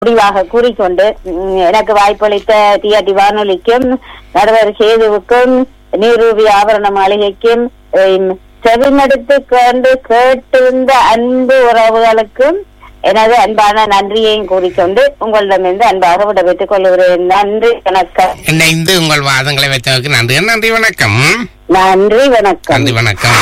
முடிவாக கூறிக்கொண்டு ம், எனக்கு வாய்ப்பளித்த டிஆர்டி வானொலிக்கும் நடுவர் சேதுவுக்கும் நீரூபி ஆபரண மாளிகைக்கும் ம், செவிமடுத்து கண்டு கேட்டிருந்த அன்பு உறவுகளுக்கும் எனது அன்பான நன்றியையும் கூறிக்கொண்டு உங்களிடமிருந்து அன்பாக விடைபெற்றுக் கொள்கிறேன் நன்றி வணக்கம் இணைந்து உங்கள் வாதங்களை வைத்ததற்கு நன்றி நன்றி வணக்கம் நன்றி வணக்கம் நன்றி வணக்கம்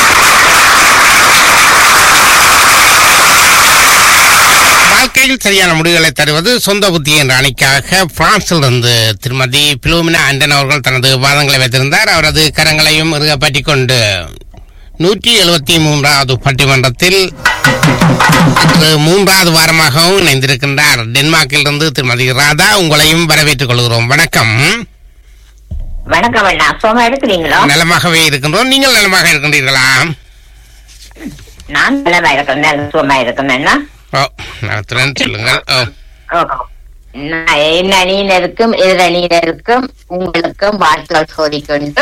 வாழ்க்கையில் சரியான முடிவுகளை தருவது சொந்த புத்தி என்ற அணிக்காக பிரான்சில் இருந்து திருமதி பிலோமினா ஆண்டன் அவர்கள் தனது வாதங்களை வைத்திருந்தார் அவரது கரங்களையும் இறுக பற்றிக் கொண்டு நூற்றி எழுபத்தி மூன்றாவது பட்டிமன்றத்தில் இன்று மூன்றாவது வாரமாகவும் இணைந்திருக்கின்றார் டென்மார்க்கிலிருந்து திருமதி ராதா உங்களையும் வரவேற்றுக் கொள்கிறோம் வணக்கம் வணக்கம் அண்ணா சோமா எடுக்கிறீங்களா நலமாகவே இருக்கின்றோம் நீங்கள் நலமாக இருக்கின்றீர்களா நான் நலமா இருக்கேன் நல்ல சோமா இருக்கேன் அண்ணா ஓ நடத்துறேன் சொல்லுங்கள் ஓ நான் என் அணியினருக்கும் எதிர் அணியினருக்கும் உங்களுக்கும் வாழ்த்துக்கள் சோதிக்கொண்டு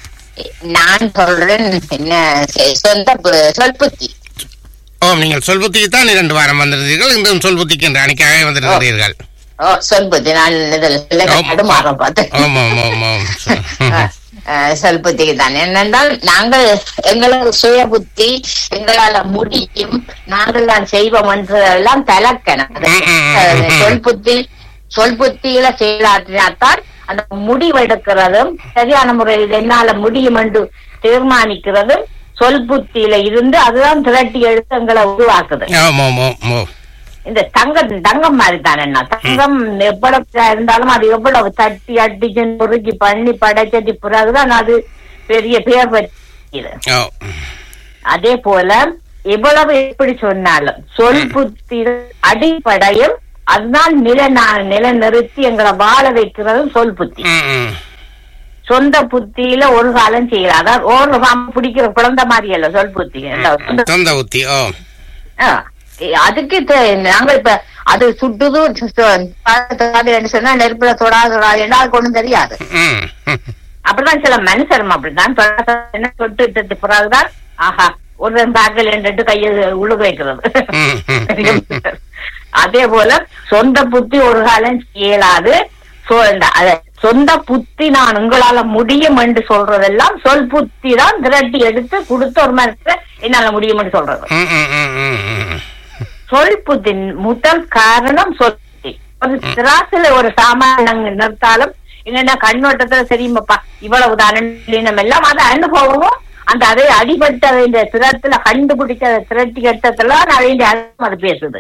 நான் சொல்றேன் என்ன சொ- சொந்த பு- சொல்புத்தி ஓ நீங்கள் சொல்புத்திக்கு தான் இரண்டு வாரம் வந்திருந்தீர்கள் இன்றும் சொல்புத்திக்கு என்ற அணிக்காக வந்திருக்கிறீர்கள் ஓ சொல்புத்தி நான் இதில் ஆம். தடுமாறம் பார்த்தேன் ஆமாம் ஆமாம் ஆமாம் அஹ், அஹ், சொல்புத்திக்கு தான் என்னென்றால் நாங்கள் எங்களது சுய புத்தி எங்களால முடியும் நாங்கள் தான் செய்வோம் என்றதெல்லாம் தலக்கணம் ம், ம், ம், அஹ், ம். சொல்புத்தி சொல்புத்தியில செயலாற்றினால்தான் அந்த முடிவெடுக்கிறதும் சரியான முறையில் என்னால முடியும் என்று தீர்மானிக்கிறதும் சொல்புத்தியில இருந்து அதுதான் திரட்டி எடுத்து எங்களை உருவாக்குது ஆமாம் ஆமாம் இந்த தங்கம் தங்கம் மாதிரி தானே தங்கம் எவ்வளவு இருந்தாலும் அது எவ்வளவு தட்டி அடிச்சு நொறுக்கி பண்ணி படைச்சது பிறகுதான் அது பெரிய பேர் பெற்றது ஓ அதே போல எவ்வளவு எப்படி சொன்னாலும் சொல் புத்தி அடிப்படையும் அதுதான் நில நிலைநிறுத்தி எங்களை வாழ வைக்கிறதும் சொல் புத்தி ம், ம். சொந்த புத்தியில ஒரு காலம் செய்யலாம் அதாவது ஒரு பாம்பு பிடிக்கிற குழந்தை மாதிரி அல்ல சொல் புத்தி இந்த சொந்த சொந்த புத்தி ஓ ஆ, அதுக்கு தெ- நாங்க இப்ப அது சுட்டுது சு- தொடாது என்று சொன்னா நெருப்புல தொடாது தொடாது என்ன அது ஒண்ணும் தெரியாது ம் ம். அப்படிதான் சில மனுஷரும் அப்படிதான் தொடாத என்ன தொட்டு பிறகுதான் ஆஹா ஒரு பாக்கல் என்று கையை உழுக வைக்கிறது ம், ம். அதே போல சொந்த புத்தி ஒரு காலம் இயலாது சொ- இந்த- அத- சொந்த புத்தி நான் உங்களால முடியும் என்று சொல்றதெல்லாம் சொல் புத்தி தான் திரட்டி எடுத்து கொடுத்த ஒரு மரத்துல என்னால முடியும் என்று சொல்றது ம், ம், ம், ம், ம். சொல் புத்தின் முதல் காரணம் சொல் புத்தி ஒரு திராசுல ஒரு சாமானிய நிறுத்தாலும் என்னென்ன கண்ணோட்டத்துல தெரியுமாப்பா இவ்வளவு தானம் எல்லாம் அது அனுபவமும் அந்த அதை அடிபட்ட இந்த திறத்துல கண்டுபிடிச்ச அதை திரட்டி கட்டத்துல அதை அது பேசுது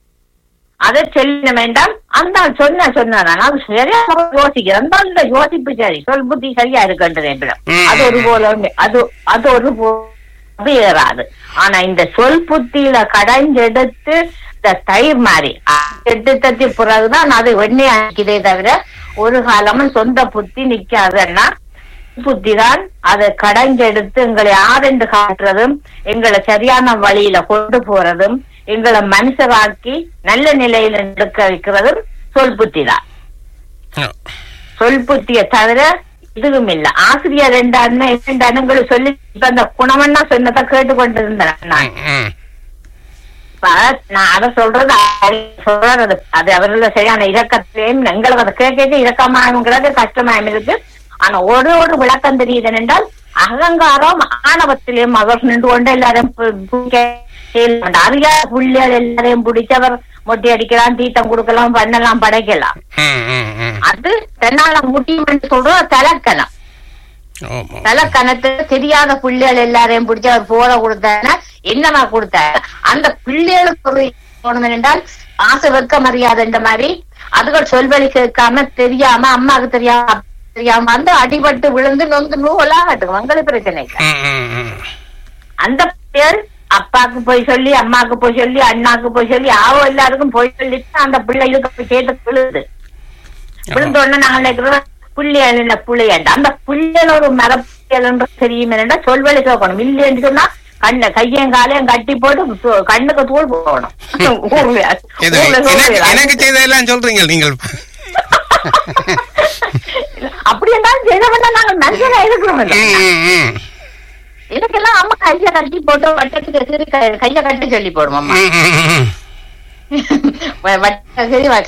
அதை சொல்ல வேண்டாம் அந்த ஆள் சொன்ன சொன்னான் அது சரியா யோசிக்கிறேன் அந்த ஆள் இந்த யோசிப்பு சரி சொல் புத்தி சரியா இருக்குன்றது ம். அது ஒரு போல உண்டு. அது அது ஒரு போ- அது ஏறாது ஆனா இந்த சொல் புத்தியில கடைஞ்செடுத்து இந்த தயிர் மாதிரி எடுத்தது பிறகுதான் அது வெண்ணெய் ஆக்கிதே தவிர ஒரு காலமும் சொந்த புத்தி நிக்காதுன்னா புத்தி தான் அதை கடைஞ்செடுத்து எங்களை ஆரென்று காட்டுறதும் எங்களை சரியான வழியில கொண்டு போறதும் எங்களை மனுஷராக்கி நல்ல நிலையில எடுக்க வைக்கிறதும் சொல் புத்தி தான் ஓ. சொல் புத்திய தவிர இதுவும் இல்ல ஆசிரியர் ரெண்டு அண்ணன் இரண்டு அண்ணங்களும் சொல்லி இப்ப அந்த குணமன்னா சொன்னதை கேட்டுக்கொண்டு இருந்தேன் நான் ம், ம். இப்ப நான் அதை சொல்றது அவர் சொல்றாரு அது அது அவர்கள சரியான இறக்கத்தையும் எங்களுக்கு அதை கேட்க கேட்க இறக்கமாகிறது கஷ்டமாயும் இருக்கு ஆனா ஒரு ஒரு விளக்கம் தெரியுது என்றால் அகங்காரம் ஆணவத்திலையும் அவர் நின்று கொண்டு எல்லாரையும் பு- பிடிக்க செயல் பண்ண- அறியாத புள்ளிகள் எல்லாரையும் பிடிச்சவர் மொட்டை அடிக்கலாம் தீட்டம் கொடுக்கலாம் பண்ணலாம் படைக்கலாம் ம், ம், ம். அது தன்னால முடியும் என்று சொல்றது தலக்கணம் ஆமாம். தலக்கணத்துக்கு தெரியாத பிள்ளைகள் எல்லாரையும் பிடிச்சு அவர் போட கொடுத்தாருன்னா என்னமா கொடுத்தாரு அந்த பிள்ளைகளுக்கு ஒரு தோணும் என்றால் ஆசை வெக்க மரியாதை இந்த மாதிரி அதுகள் சொல்வழி கேட்காம தெரியாம அம்மாவுக்கு தெரியாம அப்பாவுக்கு தெரியாம வந்து அடிபட்டு விழுந்து நொந்து நூலாகட்டும் மங்கள பிரச்சனை இல்ல. ம், ம், ம். அந்த பேர் அப்பாக்கு போய் சொல்லி அம்மாக்கு போய் சொல்லி அண்ணாக்கு போய் சொல்லி ஆவோ எல்லாருக்கும் போய் சொல்லிட்டு அந்த பிள்ளைகளுக்கு போய் கேட்டு விழுது விழுந்த உடனே நாங்க நினைக்கிறோம் புள்ளியல் இல்ல புள்ளையண்ட அந்த புள்ளியல் ஒரு மரப்பியல் தெரியும் என்னன்னா சொல்வழி கேட்கணும் இல்லைன்னு சொன்னா கண்ண கையும் காலையும் கட்டி போட்டு சு- கண்ணுக்கு தூள் போகணும் ஊர்ல எது, ஊர்ல எனக்கு சொல்லுவாங்க. எனக்கு செய்ததெல்லாம் சொல்றீங்க நீங்கள் அப்படி இருந்தாலும் செய்தவன நாங்க மனுஷனா இருக்கிறோம் இல்ல? ம், ம், ம். இதுக்கெல்லாம் அம்மா கைய கட்டி போட்டு வட்டத்துக்கு சிறு க- கைய கட்டி சொல்லி போடுவோம் அம்மா ம், ம், ம். வ- வட்டசரி